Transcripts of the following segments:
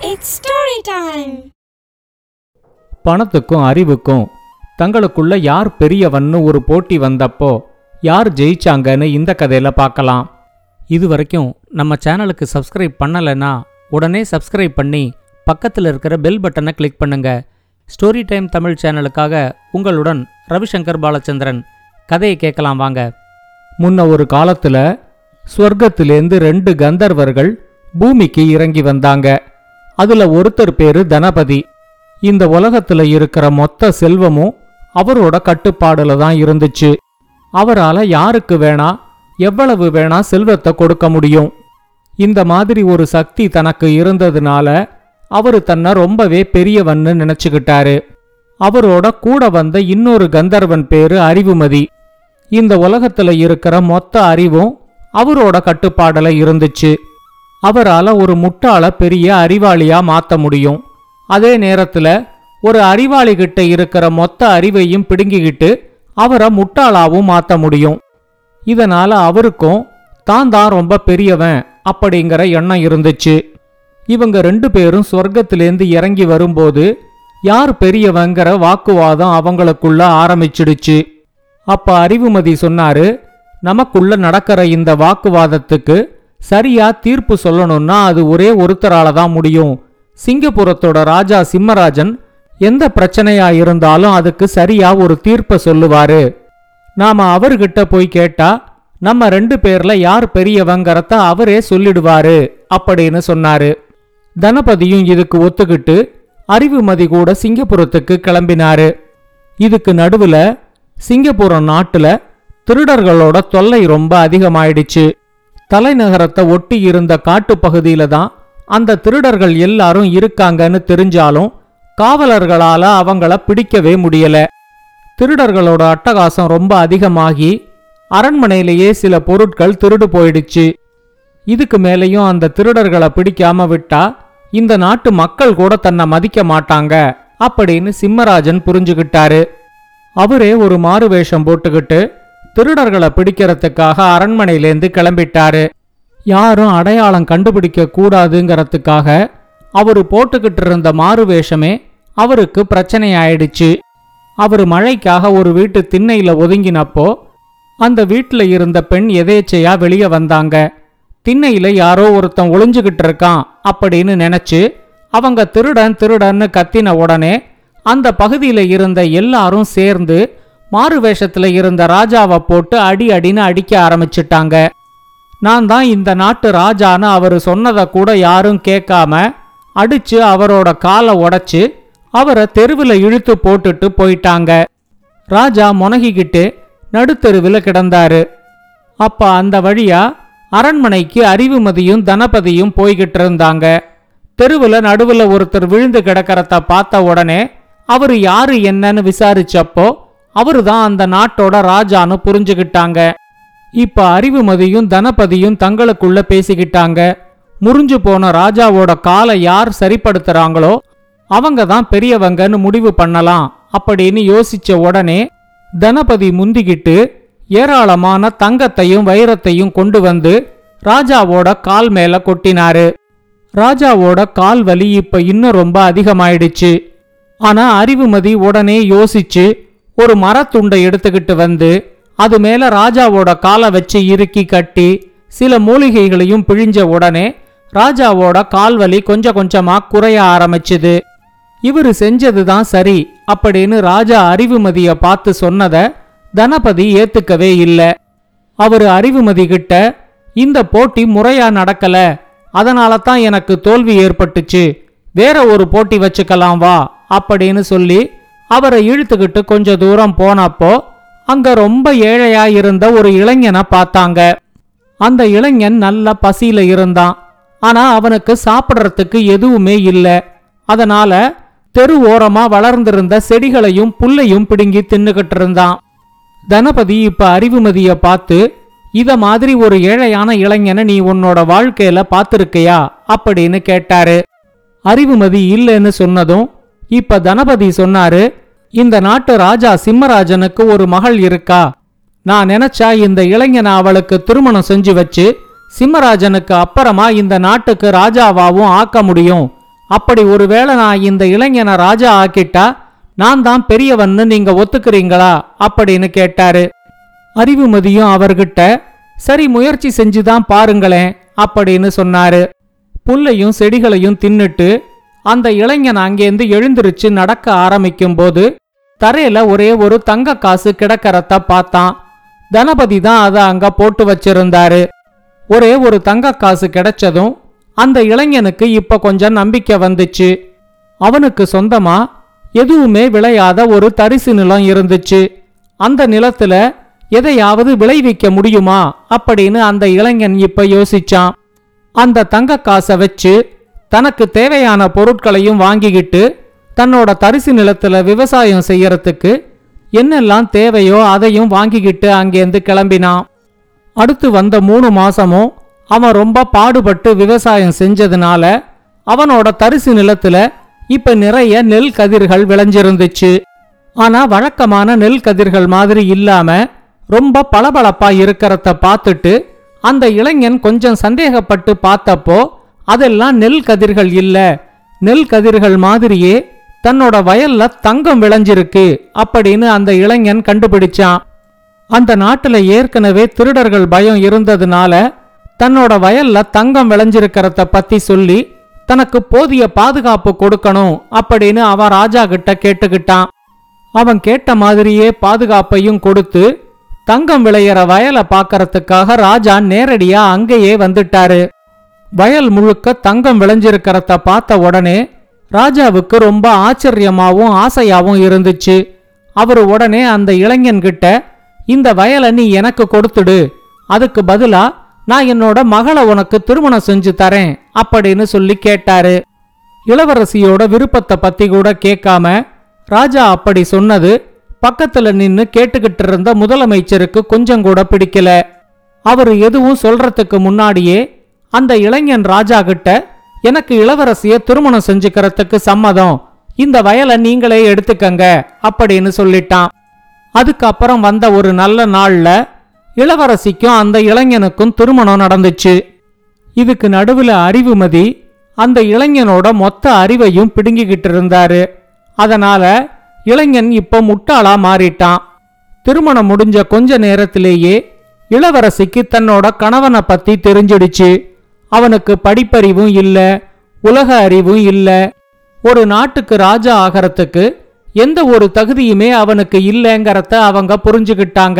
It's story time. பணத்துக்கும் அறிவுக்கும் தங்களுக்குள்ள யார் பெரியவன்னு ஒரு போட்டி வந்தப்போ யார் ஜெயிச்சாங்கன்னு இந்த கதையில பார்க்கலாம் இது வரைக்கும் நம்ம சேனலுக்கு சப்ஸ்கிரைப் பண்ணலைன்னா உடனே சப்ஸ்கிரைப் பண்ணி பக்கத்தில் இருக்கிற பெல் பட்டனை கிளிக் பண்ணுங்க ஸ்டோரி டைம் தமிழ் சேனலுக்காக உங்களுடன் ரவிசங்கர் பாலச்சந்திரன் கதையை கேட்கலாம் வாங்க முன்ன ஒரு காலத்துல ஸ்வர்க்கத்திலேந்து ரெண்டு கந்தர்வர்கள் பூமிக்கு இறங்கி வந்தாங்க அதுல ஒருத்தர் பேரு தனபதி இந்த உலகத்துல இருக்கிற மொத்த செல்வமும் அவரோட கட்டுப்பாடுல தான் இருந்துச்சு அவரால யாருக்கு வேணா எவ்வளவு வேணா செல்வத்தை கொடுக்க முடியும் இந்த மாதிரி ஒரு சக்தி தனக்கு இருந்ததுனால அவரு தன்னை ரொம்பவே பெரியவன்னு நினைச்சுக்கிட்டாரு அவரோட கூட வந்த இன்னொரு கந்தர்வன் பேரு அறிவுமதி இந்த உலகத்துல இருக்கிற மொத்த அறிவும் அவரோட கட்டுப்பாடுல இருந்துச்சு அவரால ஒரு முட்டாள பெரிய அறிவாளியா மாத்த முடியும் அதே நேரத்துல ஒரு அறிவாளி கிட்ட இருக்கிற மொத்த அறிவையும் பிடுங்கிக்கிட்டு அவரை முட்டாளாவும் மாத்த முடியும் இதனால அவருக்கும் தான் தான் ரொம்ப பெரியவன் அப்படிங்கிற எண்ணம் இருந்துச்சு இவங்க ரெண்டு பேரும் சொர்க்கத்திலேந்து இறங்கி வரும்போது யார் பெரியவங்கிற வாக்குவாதம் அவங்களுக்குள்ள ஆரம்பிச்சிடுச்சு அப்ப அறிவுமதி சொன்னாரு நமக்குள்ள நடக்கிற இந்த வாக்குவாதத்துக்கு சரியா தீர்ப்பு சொல்லணும்னா அது ஒரே ஒருத்தரால தான் முடியும் சிங்கப்புரத்தோட ராஜா சிம்மராஜன் எந்த பிரச்சனையா இருந்தாலும் அதுக்கு சரியா ஒரு தீர்ப்ப சொல்லுவாரு நாம அவர்கிட்ட போய் கேட்டா நம்ம ரெண்டு பேர்ல யார் பெரியவங்கறத அவரே சொல்லிடுவாரு அப்படின்னு சொன்னாரு தனபதியும் இதுக்கு ஒத்துக்கிட்டு அறிவுமதி கூட சிங்கப்புரத்துக்கு கிளம்பினாரு இதுக்கு நடுவுல சிங்கப்புரம் நாட்டுல திருடர்களோட தொல்லை ரொம்ப அதிகமாயிடுச்சு தலைநகரத்தை ஒட்டி இருந்த காட்டுப்பகுதியில தான் அந்த திருடர்கள் எல்லாரும் இருக்காங்கன்னு தெரிஞ்சாலும் காவலர்களால அவங்கள பிடிக்கவே முடியல திருடர்களோட அட்டகாசம் ரொம்ப அதிகமாகி அரண்மனையிலேயே சில பொருட்கள் திருடு போயிடுச்சு இதுக்கு மேலேயும் அந்த திருடர்களை பிடிக்காம விட்டா இந்த நாட்டு மக்கள் கூட தன்னை மதிக்க மாட்டாங்க அப்படின்னு சிம்மராஜன் புரிஞ்சுகிட்டாரு அவரே ஒரு மாறு வேஷம் போட்டுக்கிட்டு திருடர்களை பிடிக்கிறதுக்காக அரண்மனையிலேந்து கிளம்பிட்டாரு யாரும் அடையாளம் கண்டுபிடிக்க கூடாதுங்கிறதுக்காக அவரு போட்டுக்கிட்டு இருந்த மாறு வேஷமே அவருக்கு பிரச்சனையாயிடுச்சு அவரு மழைக்காக ஒரு வீட்டு திண்ணையில ஒதுங்கினப்போ அந்த வீட்ல இருந்த பெண் எதேச்சையா வெளியே வந்தாங்க திண்ணையில யாரோ ஒருத்தன் ஒளிஞ்சுகிட்டு இருக்கான் அப்படின்னு நினைச்சு அவங்க திருடன் திருடன்னு கத்தின உடனே அந்த பகுதியில இருந்த எல்லாரும் சேர்ந்து மாறு வேஷத்துல இருந்த ராஜாவை போட்டு அடி அடின்னு அடிக்க ஆரம்பிச்சிட்டாங்க நான் தான் இந்த நாட்டு ராஜான்னு அவர் சொன்னதை கூட யாரும் கேட்காம அடிச்சு அவரோட காலை உடைச்சு அவரை தெருவில் இழுத்து போட்டுட்டு போயிட்டாங்க ராஜா முனகிக்கிட்டு நடுத்தெருவில் கிடந்தாரு அப்ப அந்த வழியா அரண்மனைக்கு அறிவுமதியும் தனபதியும் போய்கிட்டு இருந்தாங்க தெருவில் நடுவில் ஒருத்தர் விழுந்து கிடக்கிறத பார்த்த உடனே அவரு யாரு என்னன்னு விசாரிச்சப்போ அவரு தான் அந்த நாட்டோட ராஜான்னு புரிஞ்சுகிட்டாங்க இப்ப அறிவுமதியும் தனபதியும் தங்களுக்குள்ள பேசிக்கிட்டாங்க முறிஞ்சு போன ராஜாவோட காலை யார் சரிப்படுத்துறாங்களோ அவங்க தான் பெரியவங்கன்னு முடிவு பண்ணலாம் அப்படின்னு யோசிச்ச உடனே தனபதி முந்திக்கிட்டு ஏராளமான தங்கத்தையும் வைரத்தையும் கொண்டு வந்து ராஜாவோட கால் மேல கொட்டினாரு ராஜாவோட கால் வலி இப்ப இன்னும் ரொம்ப அதிகமாயிடுச்சு ஆனா அறிவுமதி உடனே யோசிச்சு ஒரு மரத்துண்டை எடுத்துக்கிட்டு வந்து அது மேல ராஜாவோட காலை வச்சு இறுக்கி கட்டி சில மூலிகைகளையும் பிழிஞ்ச உடனே ராஜாவோட கால்வலி கொஞ்சம் கொஞ்சமா குறைய ஆரம்பிச்சுது இவரு செஞ்சதுதான் சரி அப்படின்னு ராஜா அறிவுமதிய பார்த்து சொன்னத தனபதி ஏத்துக்கவே இல்ல அவரு அறிவுமதி கிட்ட இந்த போட்டி முறையா நடக்கல அதனால தான் எனக்கு தோல்வி ஏற்பட்டுச்சு வேற ஒரு போட்டி வச்சுக்கலாம் வா அப்படின்னு சொல்லி அவரை இழுத்துக்கிட்டு கொஞ்ச தூரம் போனப்போ அங்க ரொம்ப ஏழையா இருந்த ஒரு இளைஞனை பார்த்தாங்க அந்த இளைஞன் நல்ல பசியில இருந்தான் ஆனா அவனுக்கு சாப்பிடறதுக்கு எதுவுமே இல்ல அதனால தெரு ஓரமா வளர்ந்திருந்த செடிகளையும் புல்லையும் பிடுங்கி தின்னுகிட்டு இருந்தான் தனபதி இப்ப அறிவுமதிய பார்த்து இத மாதிரி ஒரு ஏழையான இளைஞனை நீ உன்னோட வாழ்க்கையில பார்த்திருக்கையா அப்படின்னு கேட்டாரு அறிவுமதி இல்லைன்னு சொன்னதும் இப்ப தனபதி சொன்னாரு இந்த நாட்டு ராஜா சிம்மராஜனுக்கு ஒரு மகள் இருக்கா நான் நினைச்சா இந்த இளைஞனை அவளுக்கு திருமணம் செஞ்சு வச்சு சிம்மராஜனுக்கு அப்புறமா இந்த நாட்டுக்கு ராஜாவாவும் ஆக்க முடியும் அப்படி ஒருவேளை நான் இந்த இளைஞனை ராஜா ஆக்கிட்டா நான் தான் பெரியவன்னு நீங்க ஒத்துக்கிறீங்களா அப்படின்னு கேட்டாரு அறிவுமதியும் அவர்கிட்ட சரி முயற்சி செஞ்சுதான் பாருங்களேன் அப்படின்னு சொன்னாரு புல்லையும் செடிகளையும் தின்னுட்டு அந்த இளைஞன் அங்கேருந்து எழுந்திருச்சு நடக்க ஆரம்பிக்கும்போது தரையில ஒரே ஒரு தங்க காசு கிடக்கறத பார்த்தான் தனபதி தான் அதை அங்க போட்டு வச்சிருந்தாரு ஒரே ஒரு தங்க காசு கிடைச்சதும் அந்த இளைஞனுக்கு இப்ப கொஞ்சம் நம்பிக்கை வந்துச்சு அவனுக்கு சொந்தமா எதுவுமே விளையாத ஒரு தரிசு நிலம் இருந்துச்சு அந்த நிலத்துல எதையாவது விளைவிக்க முடியுமா அப்படின்னு அந்த இளைஞன் இப்ப யோசிச்சான் அந்த தங்க காசை வச்சு தனக்கு தேவையான பொருட்களையும் வாங்கிக்கிட்டு தன்னோட தரிசு நிலத்துல விவசாயம் செய்யறதுக்கு என்னெல்லாம் தேவையோ அதையும் வாங்கிக்கிட்டு அங்கேருந்து கிளம்பினான் அடுத்து வந்த மூணு மாசமும் அவன் ரொம்ப பாடுபட்டு விவசாயம் செஞ்சதுனால அவனோட தரிசு நிலத்துல இப்ப நிறைய நெல் கதிர்கள் விளைஞ்சிருந்துச்சு ஆனா வழக்கமான நெல் கதிர்கள் மாதிரி இல்லாம ரொம்ப பளபளப்பா இருக்கிறத பார்த்துட்டு அந்த இளைஞன் கொஞ்சம் சந்தேகப்பட்டு பார்த்தப்போ அதெல்லாம் நெல் கதிர்கள் இல்ல நெல் கதிர்கள் மாதிரியே தன்னோட வயல்ல தங்கம் விளைஞ்சிருக்கு அப்படின்னு அந்த இளைஞன் கண்டுபிடிச்சான் அந்த நாட்டுல ஏற்கனவே திருடர்கள் பயம் இருந்ததுனால தன்னோட வயல்ல தங்கம் விளைஞ்சிருக்கிறத பத்தி சொல்லி தனக்கு போதிய பாதுகாப்பு கொடுக்கணும் அப்படின்னு அவன் ராஜா கிட்ட கேட்டுக்கிட்டான் அவன் கேட்ட மாதிரியே பாதுகாப்பையும் கொடுத்து தங்கம் விளையிற வயலை பார்க்கறதுக்காக ராஜா நேரடியா அங்கேயே வந்துட்டாரு வயல் முழுக்க தங்கம் விளைஞ்சிருக்கிறத பார்த்த உடனே ராஜாவுக்கு ரொம்ப ஆச்சரியமாவும் ஆசையாவும் இருந்துச்சு அவர் உடனே அந்த இளைஞன்கிட்ட இந்த வயலை நீ எனக்கு கொடுத்துடு அதுக்கு பதிலா நான் என்னோட மகளை உனக்கு திருமணம் செஞ்சு தரேன் அப்படின்னு சொல்லி கேட்டாரு இளவரசியோட விருப்பத்தை பத்தி கூட கேட்காம ராஜா அப்படி சொன்னது பக்கத்துல நின்னு கேட்டுக்கிட்டு இருந்த முதலமைச்சருக்கு கொஞ்சம் கூட பிடிக்கல அவர் எதுவும் சொல்றதுக்கு முன்னாடியே அந்த இளைஞன் ராஜா கிட்ட எனக்கு இளவரசிய திருமணம் செஞ்சுக்கிறதுக்கு சம்மதம் இந்த வயலை நீங்களே எடுத்துக்கங்க அப்படின்னு சொல்லிட்டான் அதுக்கப்புறம் வந்த ஒரு நல்ல நாள்ல இளவரசிக்கும் அந்த இளைஞனுக்கும் திருமணம் நடந்துச்சு இதுக்கு நடுவுல அறிவுமதி அந்த இளைஞனோட மொத்த அறிவையும் பிடுங்கிக்கிட்டு இருந்தாரு அதனால இளைஞன் இப்போ முட்டாளா மாறிட்டான் திருமணம் முடிஞ்ச கொஞ்ச நேரத்திலேயே இளவரசிக்கு தன்னோட கணவனை பத்தி தெரிஞ்சிடுச்சு அவனுக்கு படிப்பறிவும் இல்ல உலக அறிவும் இல்ல ஒரு நாட்டுக்கு ராஜா ஆகறதுக்கு எந்த ஒரு தகுதியுமே அவனுக்கு இல்லைங்கிறத அவங்க புரிஞ்சுக்கிட்டாங்க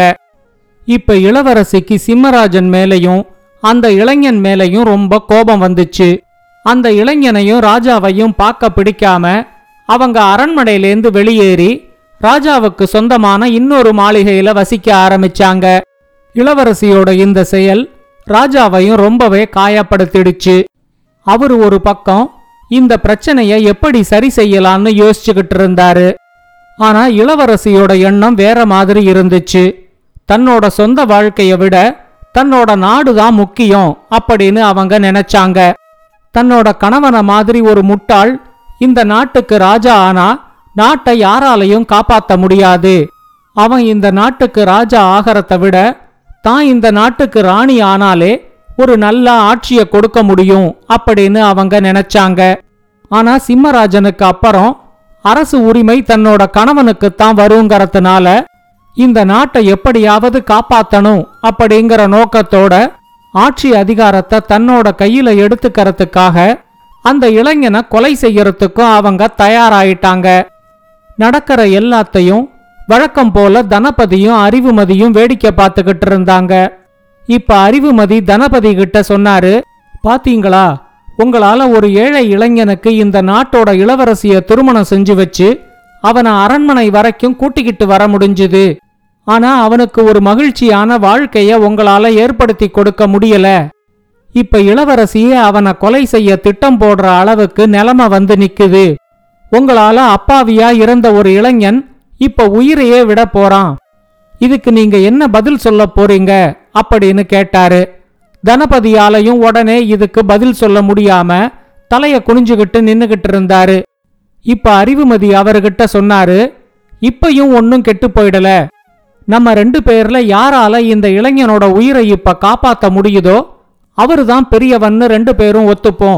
இப்ப இளவரசிக்கு சிம்மராஜன் மேலையும் அந்த இளைஞன் மேலையும் ரொம்ப கோபம் வந்துச்சு அந்த இளைஞனையும் ராஜாவையும் பார்க்க பிடிக்காம அவங்க அரண்மனையிலேந்து வெளியேறி ராஜாவுக்கு சொந்தமான இன்னொரு மாளிகையில வசிக்க ஆரம்பிச்சாங்க இளவரசியோட இந்த செயல் ராஜாவையும் ரொம்பவே காயப்படுத்திடுச்சு அவர் ஒரு பக்கம் இந்த பிரச்சனைய எப்படி சரி செய்யலாம்னு யோசிச்சுக்கிட்டு இருந்தாரு ஆனா இளவரசியோட எண்ணம் வேற மாதிரி இருந்துச்சு தன்னோட சொந்த வாழ்க்கைய விட தன்னோட நாடுதான் முக்கியம் அப்படின்னு அவங்க நினைச்சாங்க தன்னோட கணவனை மாதிரி ஒரு முட்டாள் இந்த நாட்டுக்கு ராஜா ஆனா நாட்டை யாராலையும் காப்பாத்த முடியாது அவன் இந்த நாட்டுக்கு ராஜா ஆகறத விட தான் இந்த நாட்டுக்கு ராணி ஆனாலே ஒரு நல்ல ஆட்சிய கொடுக்க முடியும் அப்படின்னு அவங்க நினைச்சாங்க ஆனா சிம்மராஜனுக்கு அப்புறம் அரசு உரிமை தன்னோட கணவனுக்கு தான் வருங்கிறதுனால இந்த நாட்டை எப்படியாவது காப்பாத்தணும் அப்படிங்கிற நோக்கத்தோட ஆட்சி அதிகாரத்தை தன்னோட கையில எடுத்துக்கறதுக்காக அந்த இளைஞனை கொலை செய்யறதுக்கும் அவங்க தயாராயிட்டாங்க நடக்கிற எல்லாத்தையும் வழக்கம் போல தனபதியும் அறிவுமதியும் வேடிக்கை பார்த்துக்கிட்டு இருந்தாங்க இப்ப அறிவுமதி தனபதி கிட்ட சொன்னாரு பாத்தீங்களா உங்களால ஒரு ஏழை இளைஞனுக்கு இந்த நாட்டோட இளவரசிய திருமணம் செஞ்சு வச்சு அவனை அரண்மனை வரைக்கும் கூட்டிக்கிட்டு வர முடிஞ்சுது ஆனா அவனுக்கு ஒரு மகிழ்ச்சியான வாழ்க்கைய உங்களால ஏற்படுத்தி கொடுக்க முடியல இப்ப இளவரசியே அவனை கொலை செய்ய திட்டம் போடுற அளவுக்கு நிலைமை வந்து நிக்குது உங்களால அப்பாவியா இறந்த ஒரு இளைஞன் இப்ப உயிரையே விட போறான் இதுக்கு நீங்க என்ன பதில் சொல்ல போறீங்க அப்படின்னு கேட்டாரு தனபதியாலையும் உடனே இதுக்கு பதில் சொல்ல முடியாம தலைய குனிஞ்சுகிட்டு நின்னுகிட்டு இருந்தாரு இப்ப அறிவுமதி அவர்கிட்ட சொன்னாரு இப்பயும் ஒன்னும் கெட்டு போயிடல நம்ம ரெண்டு பேர்ல யாரால இந்த இளைஞனோட உயிரை இப்ப காப்பாத்த முடியுதோ அவருதான் பெரியவன்னு ரெண்டு பேரும் ஒத்துப்போம்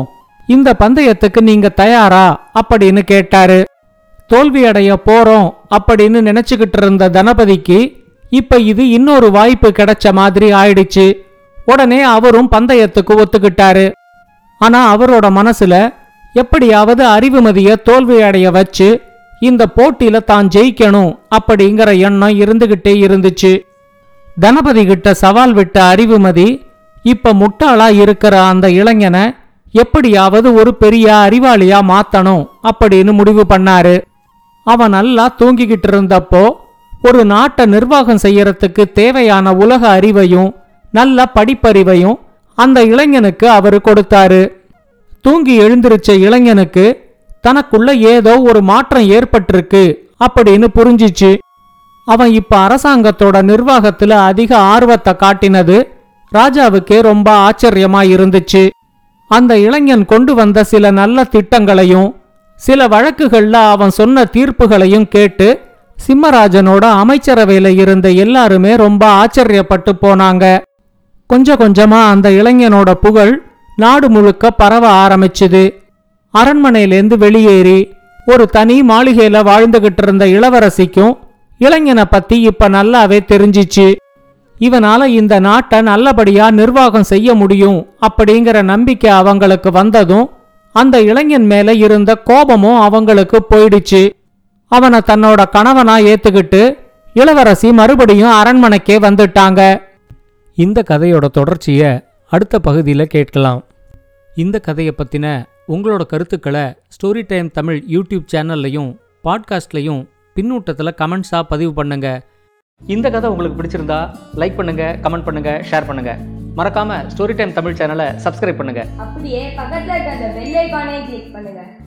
இந்த பந்தயத்துக்கு நீங்க தயாரா அப்படின்னு கேட்டாரு தோல்வி அடைய போறோம் அப்படின்னு நினைச்சுக்கிட்டு இருந்த தனபதிக்கு இப்ப இது இன்னொரு வாய்ப்பு கிடைச்ச மாதிரி ஆயிடுச்சு உடனே அவரும் பந்தயத்துக்கு ஒத்துக்கிட்டாரு ஆனா அவரோட மனசுல எப்படியாவது அறிவுமதிய தோல்வி அடைய வச்சு இந்த போட்டியில தான் ஜெயிக்கணும் அப்படிங்கிற எண்ணம் இருந்துகிட்டே இருந்துச்சு தனபதி கிட்ட சவால் விட்ட அறிவுமதி இப்ப முட்டாளா இருக்கிற அந்த இளைஞனை எப்படியாவது ஒரு பெரிய அறிவாளியா மாத்தணும் அப்படின்னு முடிவு பண்ணாரு அவன் நல்லா தூங்கிக்கிட்டு இருந்தப்போ ஒரு நாட்டை நிர்வாகம் செய்யறதுக்கு தேவையான உலக அறிவையும் நல்ல படிப்பறிவையும் அந்த இளைஞனுக்கு அவரு கொடுத்தாரு தூங்கி எழுந்திருச்ச இளைஞனுக்கு தனக்குள்ள ஏதோ ஒரு மாற்றம் ஏற்பட்டிருக்கு அப்படின்னு புரிஞ்சிச்சு அவன் இப்ப அரசாங்கத்தோட நிர்வாகத்துல அதிக ஆர்வத்தை காட்டினது ராஜாவுக்கே ரொம்ப ஆச்சரியமா இருந்துச்சு அந்த இளைஞன் கொண்டு வந்த சில நல்ல திட்டங்களையும் சில வழக்குகள்ல அவன் சொன்ன தீர்ப்புகளையும் கேட்டு சிம்மராஜனோட அமைச்சரவையில இருந்த எல்லாருமே ரொம்ப ஆச்சரியப்பட்டு போனாங்க கொஞ்சம் கொஞ்சமா அந்த இளைஞனோட புகழ் நாடு முழுக்க பரவ ஆரம்பிச்சுது அரண்மனையிலேருந்து வெளியேறி ஒரு தனி மாளிகையில வாழ்ந்துகிட்டு இருந்த இளவரசிக்கும் இளைஞனை பத்தி இப்ப நல்லாவே தெரிஞ்சிச்சு இவனால இந்த நாட்டை நல்லபடியா நிர்வாகம் செய்ய முடியும் அப்படிங்கிற நம்பிக்கை அவங்களுக்கு வந்ததும் அந்த இளைஞன் மேல இருந்த கோபமும் அவங்களுக்கு போயிடுச்சு அவனை தன்னோட கணவனா ஏத்துக்கிட்டு இளவரசி மறுபடியும் அரண்மனைக்கே வந்துட்டாங்க இந்த கதையோட தொடர்ச்சியை அடுத்த பகுதியில் கேட்கலாம் இந்த கதையை பற்றின உங்களோட கருத்துக்களை ஸ்டோரி டைம் தமிழ் யூடியூப் சேனல்லையும் பாட்காஸ்ட்லையும் பின்னூட்டத்தில் கமெண்ட்ஸாக பதிவு பண்ணுங்க இந்த கதை உங்களுக்கு பிடிச்சிருந்தா லைக் பண்ணுங்க கமெண்ட் பண்ணுங்க ஷேர் பண்ணுங்க மறக்காம ஸ்டோரி டைம் தமிழ் சேனலை சப்ஸ்கிரைப் பண்ணுங்க அப்படியே பக்கத்துல இருக்க அந்த பெல் ஐகானையும் கிளிக் பண்ணுங்க